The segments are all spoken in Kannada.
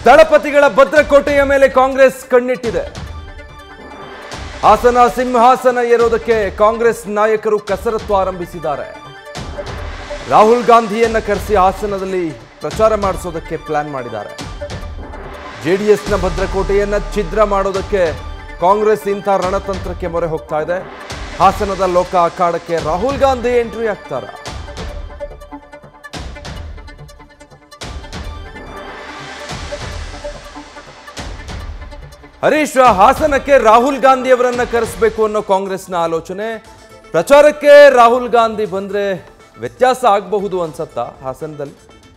ದಳಪತಿಗಳ ಭದ್ರಕೋಟೆಯ ಮೇಲೆ ಕಾಂಗ್ರೆಸ್ ಕಣ್ಣಿಟ್ಟಿದೆ ಹಾಸನ ಸಿಂಹಾಸನ ಏರೋದಕ್ಕೆ ಕಾಂಗ್ರೆಸ್ ನಾಯಕರು ಕಸರತ್ತು ಆರಂಭಿಸಿದ್ದಾರೆ ರಾಹುಲ್ ಗಾಂಧಿಯನ್ನ ಕರೆಸಿ ಹಾಸನದಲ್ಲಿ ಪ್ರಚಾರ ಮಾಡಿಸೋದಕ್ಕೆ ಪ್ಲಾನ್ ಮಾಡಿದ್ದಾರೆ ಜೆಡಿಎಸ್ನ ಭದ್ರಕೋಟೆಯನ್ನ ಛಿದ್ರ ಮಾಡೋದಕ್ಕೆ ಕಾಂಗ್ರೆಸ್ ಇಂಥ ರಣತಂತ್ರಕ್ಕೆ ಮೊರೆ ಹೋಗ್ತಾ ಇದೆ ಹಾಸನದ ಲೋಕ ಅಖಾಡಕ್ಕೆ ರಾಹುಲ್ ಗಾಂಧಿ ಎಂಟ್ರಿ ಆಗ್ತಾರ ಹರೀಶ್ ಹಾಸನಕ್ಕೆ ರಾಹುಲ್ ಗಾಂಧಿ ಅವರನ್ನ ಕರೆಸಬೇಕು ಅನ್ನೋ ಕಾಂಗ್ರೆಸ್ನ ಆಲೋಚನೆ ಪ್ರಚಾರಕ್ಕೆ ರಾಹುಲ್ ಗಾಂಧಿ ಬಂದ್ರೆ ವ್ಯತ್ಯಾಸ ಆಗಬಹುದು ಅನ್ಸತ್ತಾ ಹಾಸನದಲ್ಲಿ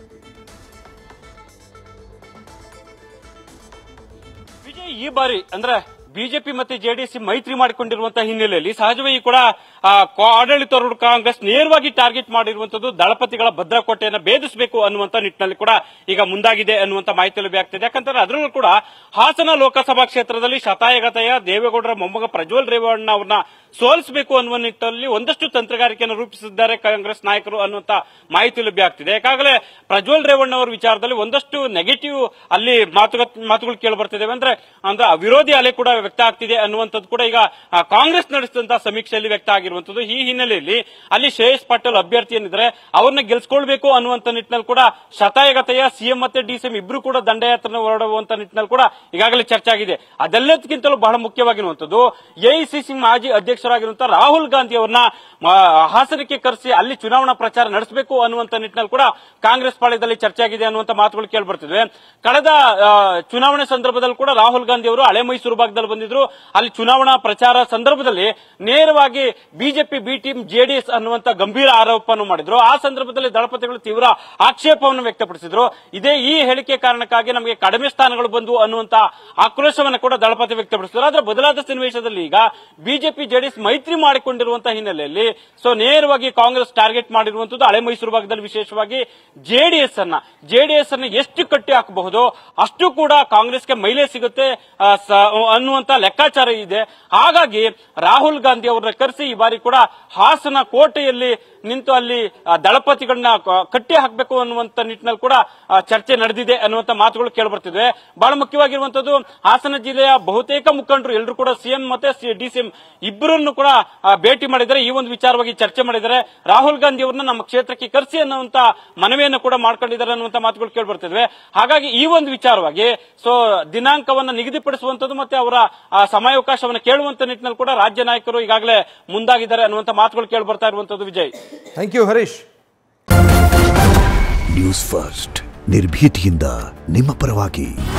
ವಿಜಯ್ ಈ ಬಾರಿ ಅಂದ್ರೆ ಬಿಜೆಪಿ ಮತ್ತೆ ಜೆಡಿಎಸ್ ಮೈತ್ರಿ ಮಾಡಿಕೊಂಡಿರುವಂತಹ ಹಿನ್ನೆಲೆಯಲ್ಲಿ ಸಹಜವಾಗಿ ಕೂಡ ಆ, ಕಾ- ಆಡಳಿತಾರೂಢ ಕಾಂಗ್ರೆಸ್ ನೇರವಾಗಿ ಟಾರ್ಗೆಟ್ ಮಾಡಿರುವಂತದ್ದು ದಳಪತಿಗಳ ಭದ್ರಕೋಟೆಯನ್ನು ಭೇದಿಸಬೇಕು ಅನ್ನುವಂತ ನಿಟ್ಟಿನಲ್ಲಿ ಕೂಡ ಈಗ ಮುಂದಾಗಿದೆ ಅನ್ನುವಂತ ಮಾಹಿತಿ ಲಭ್ಯ ಯಾಕಂದ್ರೆ ಅದರಲ್ಲೂ ಕೂಡ ಹಾಸನ ಲೋಕಸಭಾ ಕ್ಷೇತ್ರದಲ್ಲಿ ಶತಾಯಗತಾಯ ದೇವೇಗೌಡರ ಮೊಮ್ಮಗ ಪ್ರಜ್ವಲ್ ರೇವಣ್ಣ ಅವ್ರನ್ನ ಸೋಲಿಸಬೇಕು ಅನ್ನುವ ನಿಟ್ಟಿನಲ್ಲಿ ಒಂದಷ್ಟು ತಂತ್ರಗಾರಿಕೆಯನ್ನು ರೂಪಿಸಿದ್ದಾರೆ ಕಾಂಗ್ರೆಸ್ ನಾಯಕರು ಅನ್ನುವಂತ ಮಾಹಿತಿ ಲಭ್ಯ ಆಗ್ತಿದೆ ಯಾಕಾಗಲೇ ಪ್ರಜ್ವಲ್ ರೇವಣ್ಣ ಅವರ ವಿಚಾರದಲ್ಲಿ ಒಂದಷ್ಟು ನೆಗೆಟಿವ್ ಅಲ್ಲಿ ಮಾತುಕತೆ ಮಾತುಗಳು ಕೇಳಿ ಬರ್ತಿದ್ದೇವೆ ಅಂದ್ರೆ ಅಂದ್ರೆ ವಿರೋಧಿ ಅಲೆ ಕೂಡ ವ್ಯಕ್ತ ಆಗ್ತಿದೆ ಅನ್ನುವಂಥದ್ದು ಕೂಡ ಈಗ ಆ, ಕಾಂಗ್ರೆಸ್ ನಡೆಸಿದಂತಹ ಸಮೀಕ್ಷೆಯಲ್ಲಿ ವ್ಯಕ್ತ ಆಗಿರುವಂತದ್ದು ಈ ಹಿನ್ನೆಲೆಯಲ್ಲಿ ಅಲ್ಲಿ ಶ್ರೇಯಸ್ ಪಾಟೀಲ್ ಅಭ್ಯರ್ಥಿ ಏನಿದ್ರೆ ಅವ್ರನ್ನ ಗೆಲ್ಸ್ಕೊಳ್ಬೇಕು ಅನ್ನುವಂತ ನಿಟ್ಟಿನಲ್ಲಿ ಕೂಡ ಶತಾಯಗತೆಯ ಸಿಎಂ ಮತ್ತೆ ಡಿಸಿಎಂ ಇಬ್ರು ಕೂಡ ದಂಡಯಾತ್ರೆ ಹೊರಡುವಂತ ನಿಟ್ಟಿನಲ್ಲಿ ಕೂಡ ಈಗಾಗಲೇ ಚರ್ಚೆ ಆಗಿದೆ ಅದೆಲ್ಲದಕ್ಕಿಂತಲೂ ಬಹಳ ಮುಖ್ಯವಾಗಿರುವಂತದ್ದು ಎಐಸಿಸಿ ಮಾಜಿ ಅಧ್ಯಕ್ಷರಾಗಿರುವಂತಹ ರಾಹುಲ್ ಗಾಂಧಿ ಅವರನ್ನ ಆ, ಹಾಸನಕ್ಕೆ ಕರೆಸಿ ಅಲ್ಲಿ ಚುನಾವಣಾ ಪ್ರಚಾರ ನಡೆಸಬೇಕು ಅನ್ನುವಂತ ನಿಟ್ಟಿನಲ್ಲಿ ಕೂಡ ಕಾಂಗ್ರೆಸ್ ಪಾಳ್ಯದಲ್ಲಿ ಚರ್ಚೆ ಆಗಿದೆ ಅನ್ನುವಂತ ಮಾತುಗಳು ಕೇಳಿ ಬರ್ತಿದ್ವಿ ಕಳೆದ ಆ, ಚುನಾವಣೆ ಸಂದರ್ಭದಲ್ಲಿ ಕೂಡ ರಾಹುಲ್ ಗಾಂಧಿ ಅವರು ಹಳೆ ಮೈಸೂರು ಭಾಗದಲ್ಲಿ ಬಂದಿದ್ರು ಅಲ್ಲಿ ಚುನಾವಣಾ ಪ್ರಚಾರ ಸಂದರ್ಭದಲ್ಲಿ ನೇರವಾಗಿ ಬಿಜೆಪಿ ಬಿ ಟೀಮ್ ಜೆಡಿಎಸ್ ಅನ್ನುವಂತ ಗಂಭೀರ ಆರೋಪವನ್ನು ಮಾಡಿದ್ರು ಆ ಸಂದರ್ಭದಲ್ಲಿ ದಳಪತಿಗಳು ತೀವ್ರ ಆಕ್ಷೇಪವನ್ನು ವ್ಯಕ್ತಪಡಿಸಿದ್ರು ಇದೇ ಈ ಹೇಳಿಕೆ ಕಾರಣಕ್ಕಾಗಿ ನಮಗೆ ಕಡಿಮೆ ಸ್ಥಾನಗಳು ಬಂದು ಅನ್ನುವಂತ ಆಕ್ರೋಶವನ್ನು ಕೂಡ ದಳಪತಿ ವ್ಯಕ್ತಪಡಿಸಿದ್ರು ಆದ್ರೆ ಬದಲಾದ ಸನ್ನಿವೇಶದಲ್ಲಿ ಈಗ ಬಿಜೆಪಿ ಜೆಡಿಎಸ್ ಮೈತ್ರಿ ಮಾಡಿಕೊಂಡಿರುವಂತಹ ಹಿನ್ನೆಲೆಯಲ್ಲಿ ಸೊ ನೇರವಾಗಿ ಕಾಂಗ್ರೆಸ್ ಟಾರ್ಗೆಟ್ ಮಾಡಿರುವಂತದ್ದು ಹಳೆ ಮೈಸೂರು ಭಾಗದಲ್ಲಿ ವಿಶೇಷವಾಗಿ ಜೆಡಿಎಸ್ ಅನ್ನ ಜೆಡಿಎಸ್ ಅನ್ನ ಎಷ್ಟು ಕಟ್ಟಿ ಹಾಕಬಹುದು ಅಷ್ಟು ಕೂಡ ಕಾಂಗ್ರೆಸ್ಗೆ ಮೈಲೆ ಸಿಗುತ್ತೆ ಆ, ಸ- ಅನ್ನುವಂತ ಲೆಕ್ಕಾಚಾರ ಇದೆ ಹಾಗಾಗಿ ರಾಹುಲ್ ಗಾಂಧಿ ಅವರನ್ನ ಕರೆಸಿ ಈ ಬಾರಿ ಕೂಡ ಹಾಸನ ಕೋಟೆಯಲ್ಲಿ ನಿಂತು ಅಲ್ಲಿ ಆ, ದಳಪತಿಗಳನ್ನ ಕ- ಕಟ್ಟಿ ಹಾಕಬೇಕು ಅನ್ನುವಂತ ನಿಟ್ಟಿನಲ್ಲಿ ಕೂಡ ಆ, ಚರ್ಚೆ ನಡೆದಿದೆ ಅನ್ನುವಂತ ಮಾತುಗಳು ಕೇಳಿಬರ್ತಿದೆ ಬಹಳ ಮುಖ್ಯವಾಗಿರುವಂತದ್ದು ಹಾಸನ ಜಿಲ್ಲೆಯ ಬಹುತೇಕ ಮುಖಂಡರು ಎಲ್ಲರೂ ಕೂಡ ಸಿಎಂ ಮತ್ತೆ ಡಿಸಿಎಂ ಇಬ್ಬರನ್ನು ಕೂಡ ಆ, ಭೇಟಿ ಮಾಡಿದರೆ ಈ ಒಂದು ವಿಚಾರವಾಗಿ ಚರ್ಚೆ ಮಾಡಿದರೆ ರಾಹುಲ್ ಗಾಂಧಿ ಅವರನ್ನ ನಮ್ಮ ಕ್ಷೇತ್ರಕ್ಕೆ ಕರೆಸಿ ಅನ್ನುವಂತ ಮನವಿಯನ್ನು ಕೂಡ ಮಾಡ್ಕೊಂಡಿದ್ದಾರೆ ಅನ್ನುವಂತ ಮಾತುಗಳು ಕೇಳಿಬರ್ತಿದ್ವೆ ಹಾಗಾಗಿ ಈ ಒಂದು ವಿಚಾರವಾಗಿ ಸೊ ದಿನಾಂಕವನ್ನ ನಿಗದಿಪಡಿಸುವಂತದ್ದು ಮತ್ತೆ ಅವರ ಆ, ಸಮಯಾವಕಾಶವನ್ನು ಕೇಳುವಂತ ನಿಟ್ಟಿನಲ್ಲಿ ಕೂಡ ರಾಜ್ಯ ನಾಯಕರು ಈಗಾಗಲೇ ಮುಂದಾಗಿದ್ದಾರೆ ಅನ್ನುವಂತ ಮಾತುಗಳು ಕೇಳಿ ಬರ್ತಾ ಇರುವಂತದ್ದು Vijay thank you Harish News First ನಿರ್ಭೀತಿಯಿಂದ ನಿಮ್ಮ ಪರವಾಗಿ